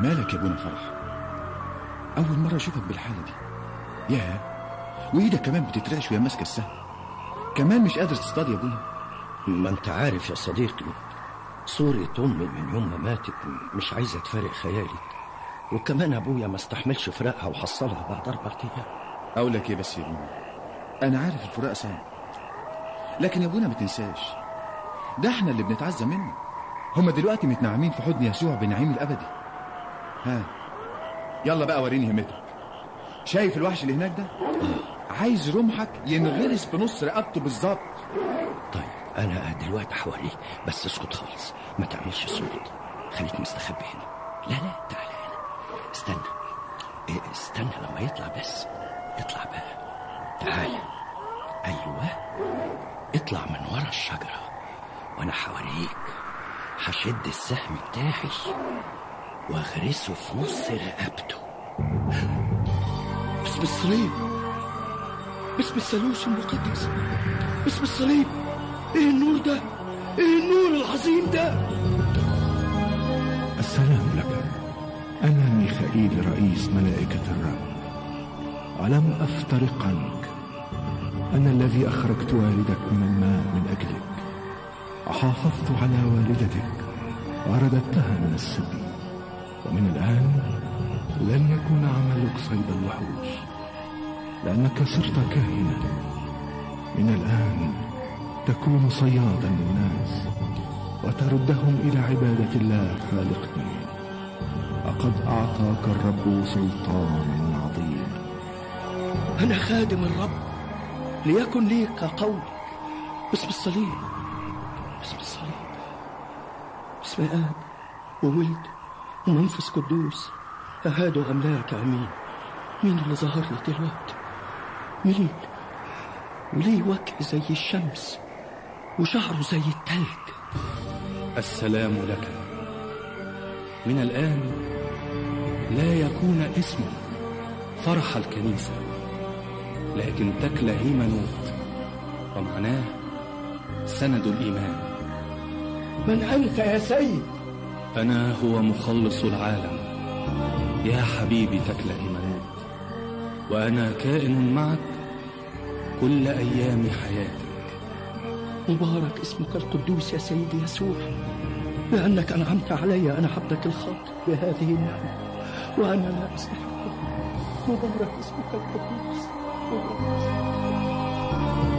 مالك يا ابونا فرح اول مره اشوفك بالحاله دي ياه وايدك كمان بتترعش وهي ماسكه السهم كمان مش قادر تصطاد يا ابونا ما انت عارف يا صديقي صورة أمي من يوم ما ماتت مش عايزة تفارق خيالي وكمان أبويا ما استحملش فراقها وحصلها بعد أربع أيام اقول لك ايه بس يا ابونا انا عارف الفراق صعب لكن يا ابونا ما تنساش ده احنا اللي بنتعزى منه هما دلوقتي متنعمين في حضن يسوع بالنعيم الابدي ها يلا بقى وريني همتك شايف الوحش اللي هناك ده عايز رمحك ينغرس في نص رقبته بالظبط طيب أنا دلوقتي هوريك بس اسكت خالص ما تعملش صوت خليك مستخبي هنا لا لا تعالى هنا استنى إيه استنى لما يطلع بس اطلع بقى تعالى أيوة اطلع من ورا الشجرة وأنا هوريك هشد السهم بتاعي واغرسه في نص رقبته باسم الصليب باسم الثالوث المقدس باسم الصليب ايه النور ده ايه النور العظيم ده السلام لك أنا ميخائيل رئيس ملائكة الرب ألم أفترق عنك أنا الذي أخرجت والدك من الماء من أجلك وحافظت على والدتك ورددتها من السبي ومن الآن لن يكون عملك صيد الوحوش لأنك صرت كاهنا من الآن تكون صيادا للناس وتردهم إلى عبادة الله خالقهم وقد أعطاك الرب سلطانا عظيما أنا خادم الرب ليكن لي كقولك باسم الصليب باسم الصليب باسم آب وولد ومنفس قدوس أهادوا أملاك أمين مين اللي ظهر لي دلوقتي مين وليه وجه زي الشمس وشعره زي التلج السلام لك من الآن لا يكون اسمه فرح الكنيسة لكن تكل هيمنوت ومعناه سند الإيمان من أنت يا سيد أنا هو مخلص العالم يا حبيبي تكل هيمنوت وأنا كائن معك كل أيام حياتك مبارك اسمك القدوس يا سيدي يسوع لأنك أنعمت علي أنا عبدك الخاطئ بهذه النعمة وأنا لا أستحق مبارك اسمك القدوس مبارك اسمك.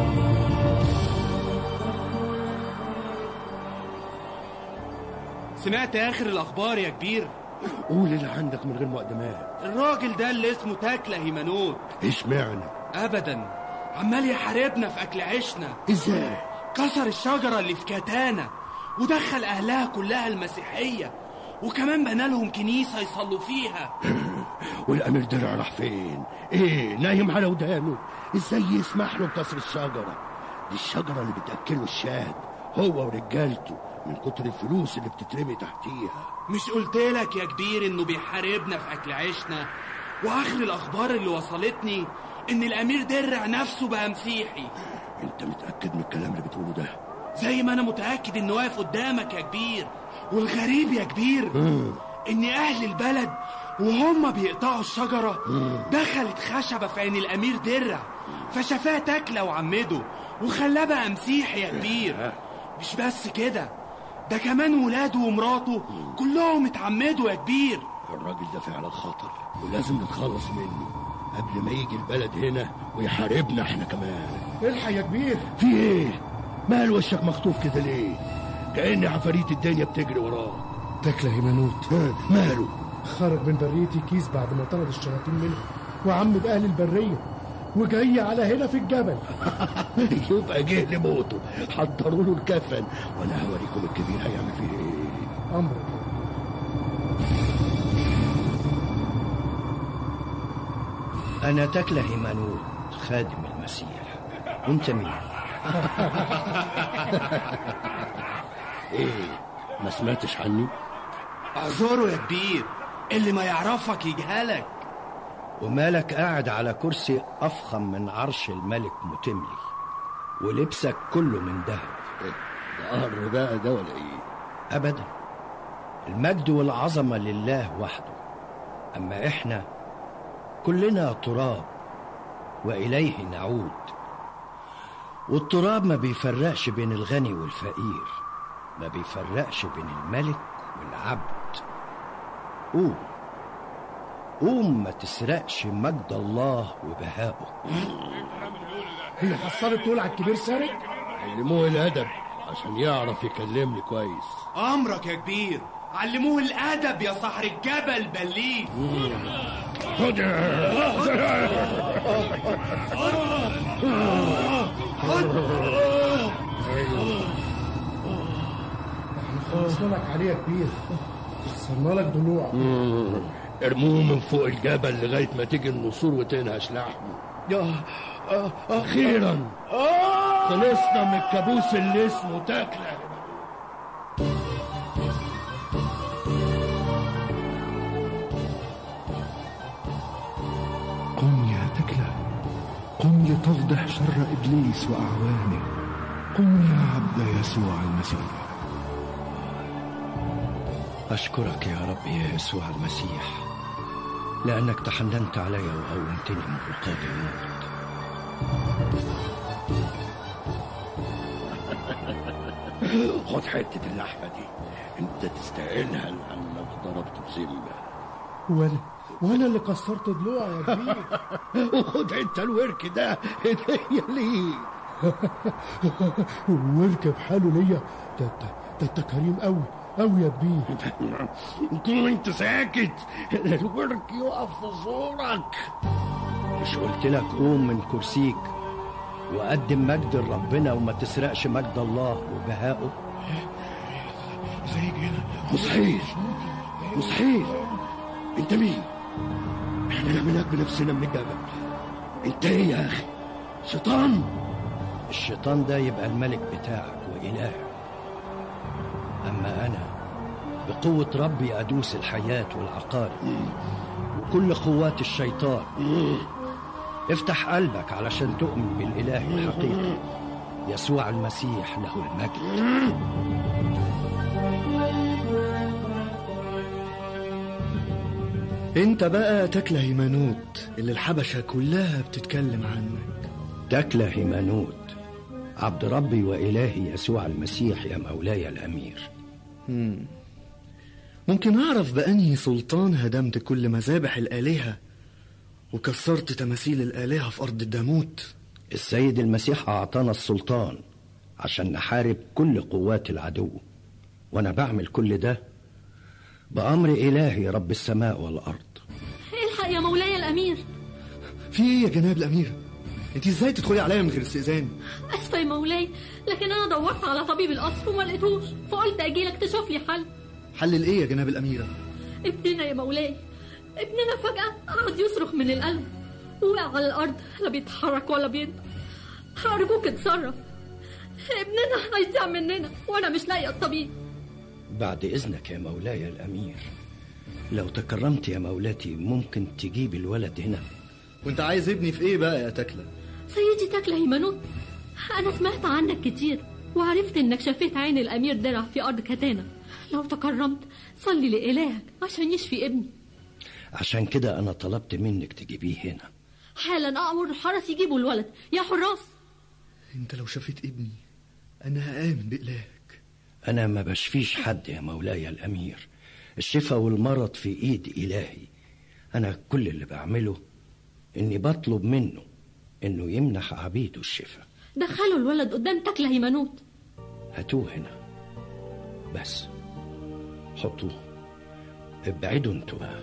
سمعت اخر الاخبار يا كبير قول اللي عندك من غير مقدمات الراجل ده اللي اسمه تاكله هيمنوت اشمعنى ابدا عمال يحاربنا في اكل عيشنا ازاي كسر الشجره اللي في كاتانا ودخل اهلها كلها المسيحيه وكمان بنى لهم كنيسه يصلوا فيها والامير درع راح فين ايه نايم على ودانه ازاي يسمح له بكسر الشجره دي الشجره اللي بتاكله الشاد هو ورجالته من كتر الفلوس اللي بتترمي تحتيها مش قلتلك يا كبير انه بيحاربنا في اكل عيشنا واخر الاخبار اللي وصلتني ان الامير درع نفسه بقى مسيحي انت متاكد من الكلام اللي بتقوله ده زي ما انا متاكد انه واقف قدامك يا كبير والغريب يا كبير ان اهل البلد وهم بيقطعوا الشجره دخلت خشبه في عين الامير درع فشافاه تاكله وعمده وخلاه بقى مسيحي يا كبير مش بس كده ده كمان ولاده ومراته كلهم اتعمدوا يا كبير الراجل ده فعلا خطر ولازم نتخلص منه قبل ما يجي البلد هنا ويحاربنا احنا كمان الحق يا كبير في ايه مال وشك مخطوف كده ليه كأن عفاريت الدنيا بتجري وراه تكله هيمنوت ها، ماله خرج من بريتي كيس بعد ما طرد الشياطين منه وعمد اهل البريه وجاي على هنا في الجبل يبقى جه لموته حضروا له الكفن وانا هوريكم الكبير هيعمل فيه ايه امرك أنا تكله هيمانوت خادم المسيح وأنت مين؟ ايه ما سمعتش عني اعذره يا كبير اللي ما يعرفك يجهلك ومالك قاعد على كرسي أفخم من عرش الملك متملي ولبسك كله من ذهب ده قهر بقى ده ولا ايه أبدا المجد والعظمة لله وحده أما إحنا كلنا تراب وإليه نعود والتراب ما بيفرقش بين الغني والفقير ما بيفرقش بين الملك والعبد قوم قوم ما تسرقش مجد الله وبهائه هي حصلت تقول على الكبير سارق علموه الادب عشان يعرف يكلمني كويس امرك يا كبير علموه الادب يا صاحر الجبل بليد خلصنا لك عليه يا كبير خسرنا لك ضلوع ارموه من فوق الجبل لغايه ما تيجي النسور وتنهش لحمه اخيرا خلصنا من الكابوس اللي اسمه تاكله قم يا تكلة قم لتفضح شر إبليس وأعوانه قم يا عبد يسوع المسيح أشكرك يا رب يا يسوع المسيح لأنك تحننت علي وقومتني من رقاد الموت خد حته اللحمه دي انت تستاهلها لانك ضربت بسمه وانا وانا اللي كسرت ضلوع يا كبير وخد انت الورك ده هديه ليك واركب حاله ليا ده ده ده انت كريم قوي قوي يا كبير انت وانت ساكت الورك يقف في زورك مش قلت لك قوم من كرسيك وقدم مجد لربنا وما تسرقش مجد الله وبهائه مستحيل مستحيل انت مين احنا نعملك بنفسنا من الجبل انت ايه يا اخي شيطان الشيطان ده يبقى الملك بتاعك وإلهك أما أنا بقوة ربي أدوس الحياة والعقارب وكل قوات الشيطان افتح قلبك علشان تؤمن بالإله الحقيقي يسوع المسيح له المجد انت بقى تكله هيمانوت اللي الحبشة كلها بتتكلم عنك تكله هيمانوت عبد ربي وإلهي يسوع المسيح يا مولاي الأمير ممكن اعرف بأنهي سلطان هدمت كل مذابح الآلهة وكسرت تماثيل الآلهة في أرض الداموت السيد المسيح أعطانا السلطان عشان نحارب كل قوات العدو وأنا بعمل كل ده بأمر إلهي رب السماء والأرض الحق يا مولاي الأمير في ايه يا جناب الأميرة انت ازاي تدخلي عليا من غير استئذان أسفة يا مولاي لكن أنا دورت على طبيب القصر وما لقيتوش فقلت أجيلك تشوف لي حل حل الايه يا جناب الأميرة ابننا يا مولاي ابننا فجأة قعد يصرخ من الألم وقع على الأرض لا بيتحرك ولا بينطق أرجوك اتصرف ابننا هيضيع مننا وأنا مش لاقية الطبيب بعد إذنك يا مولاي الأمير لو تكرمت يا مولاتي ممكن تجيب الولد هنا وانت عايز ابني في ايه بقى يا تكلة سيدي تاكله هيمنوت أنا سمعت عنك كتير وعرفت إنك شفيت عين الأمير درع في أرض كتانة لو تكرمت صلي لإلهك عشان يشفي ابني عشان كده أنا طلبت منك تجيبيه هنا حالا أأمر الحرس يجيبوا الولد يا حراس انت لو شفيت ابني انا هآمن بإلهك أنا ما بشفيش حد يا مولاي الأمير الشفاء والمرض في إيد إلهي أنا كل اللي بعمله إني بطلب منه إنه يمنح عبيده الشفاء دخلوا الولد قدام تاكله هيمنوت هاتوه هنا بس حطوه ابعدوا انتوا بقى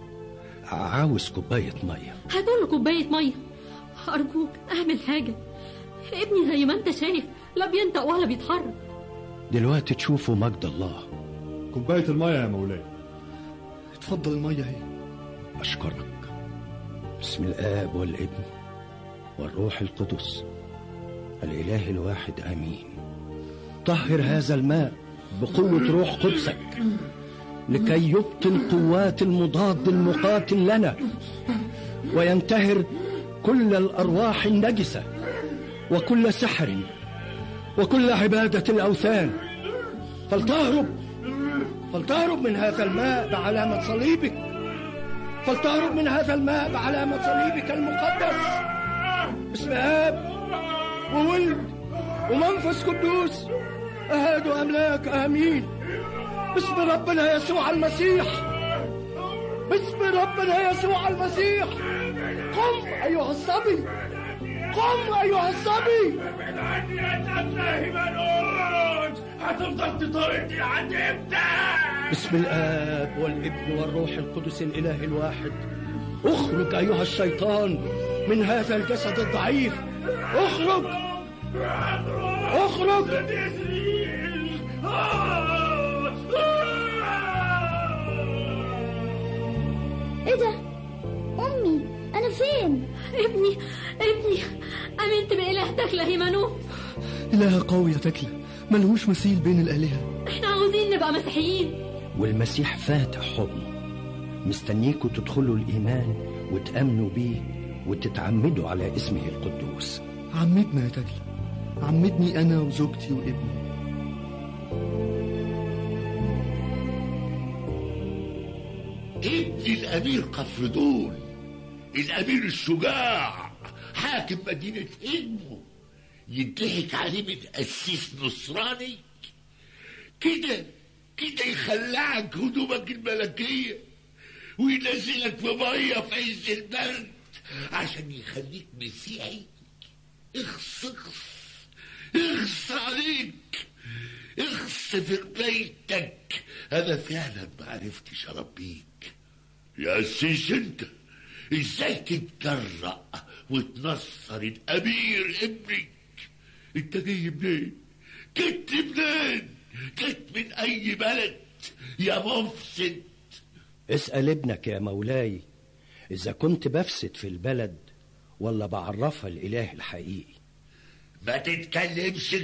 عاوز كوباية مية هاتوا له كوباية مية أرجوك اعمل حاجة ابني زي ما انت شايف لا بينطق ولا بيتحرك دلوقتي تشوفوا مجد الله كوباية المية يا مولاي اتفضل المية اهي أشكرك بسم الآب والابن والروح القدس الإله الواحد آمين طهر هذا الماء بقوة روح قدسك لكي يبطل قوات المضاد المقاتل لنا وينتهر كل الأرواح النجسة وكل سحر وكل عبادة الأوثان فلتهرب فلتهرب من هذا الماء بعلامة صليبك فلتهرب من هذا الماء بعلامة صليبك المقدس باسم آب وولد ومنفس قدوس أهاد أملاك آمين باسم ربنا يسوع المسيح باسم ربنا يسوع المسيح قم أيها الصبي قم أيها الصبي ابعد عني يا تفلهي ملوش هتفضل تطاردني لحد امتى؟ باسم الآب والابن والروح القدس الإله الواحد اخرج أيها الشيطان من هذا الجسد الضعيف اخرج اخرج ايه ده امي انا فين ابني ابني امنت بإلهتك لهيمنوت إله قوي يا تكلة ملهوش مثيل بين الآلهة احنا عاوزين نبقى مسيحيين والمسيح فاتح حضنه مستنيكوا تدخلوا الإيمان وتأمنوا بيه وتتعمدوا على اسمه القدوس عمدنا يا تكلة عمدني أنا وزوجتي وابني ابن الامير قفردون الامير الشجاع حاكم مدينة ابنه يضحك عليه من قسيس نصراني كده كده يخلعك هدومك الملكية وينزلك في مية في عز البرد عشان يخليك مسيحي اخص اخص اخص عليك اخص في بيتك انا فعلا ما عرفتش اربيك يا سيس انت ازاي تتجرأ وتنصر الامير ابنك انت جاي منين جيت منين جيت من اي بلد يا مفسد اسأل ابنك يا مولاي إذا كنت بفسد في البلد ولا بعرفها الإله الحقيقي ما تتكلمش